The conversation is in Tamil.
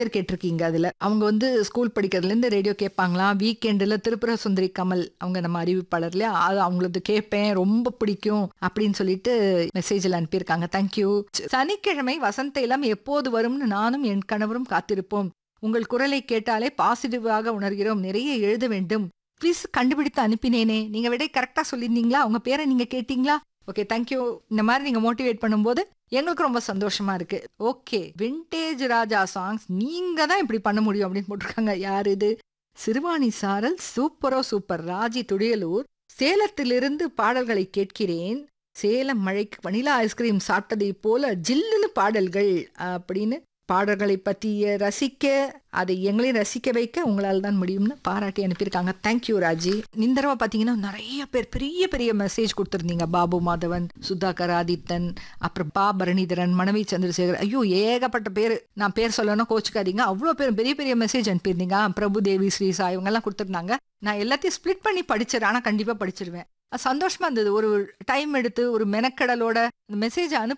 பேர் கேட்டிருக்கீங்க அதுல அவங்க வந்து ஸ்கூல் படிக்கிறதுல இருந்து ரேடியோ கேட்பாங்களாம் வீக்கெண்டுல திருப்புர சுந்தரி கமல் அவங்க நம்ம அறிவிப்பாளர் இல்லையா அது அவங்களது கேட்பேன் ரொம்ப பிடிக்கும் அப்படின்னு சொல்லிட்டு மெசேஜில் அனுப்பியிருக்காங்க தேங்க்யூ சனிக்கிழமை வசந்த இளம் எப்போது வரும்னு நானும் என் கணவரும் காத்திருப்போம் உங்கள் குரலை கேட்டாலே பாசிட்டிவாக உணர்கிறோம் நிறைய எழுத வேண்டும் ப்ளீஸ் கண்டுபிடித்து அனுப்பினேனே நீங்க விடை கரெக்டா சொல்லியிருந்தீங்களா உங்க பேரை நீங்க கேட்டீங்களா ஓகே தேங்க்யூ இந்த மாதிரி நீங்க மோட்டிவேட் பண்ணும்போது எங்களுக்கு ரொம்ப சந்தோஷமா இருக்கு ஓகே விண்டேஜ் ராஜா சாங்ஸ் நீங்க தான் இப்படி பண்ண முடியும் அப்படின்னு போட்டிருக்காங்க யார் இது சிறுவாணி சாரல் சூப்பரோ சூப்பர் ராஜி துடியலூர் சேலத்திலிருந்து பாடல்களை கேட்கிறேன் சேலம் மழைக்கு வனிலா ஐஸ்கிரீம் சாப்பிட்டதை போல ஜில்லுன்னு பாடல்கள் அப்படின்னு பாடல்களை பற்றிய ரசிக்க அதை எங்களையும் ரசிக்க வைக்க உங்களால் தான் முடியும்னு பாராட்டி அனுப்பியிருக்காங்க தேங்க்யூ ராஜி இந்த தடவை பார்த்தீங்கன்னா நிறைய பேர் பெரிய பெரிய மெசேஜ் கொடுத்துருந்தீங்க பாபு மாதவன் சுதாகர் ஆதித்தன் அப்புறம் பா பரணிதரன் மனைவி சந்திரசேகர் ஐயோ ஏகப்பட்ட பேர் நான் பேர் சொல்லணும் கோச்சுக்காதீங்க அவ்வளோ பேர் பெரிய பெரிய மெசேஜ் அனுப்பியிருந்தீங்க பிரபு தேவி ஸ்ரீசா இவங்கெல்லாம் கொடுத்துருந்தாங்க நான் எல்லாத்தையும் ஸ்ப்ளிட் பண்ணி படிச்சிடறேன் ஆனால் கண்டிப்பாக படிச்சிருவேன் அது சந்தோஷமா இருந்தது ஒரு டைம் எடுத்து ஒரு மெனக்கடலோட மெசேஜ் அனுப்பு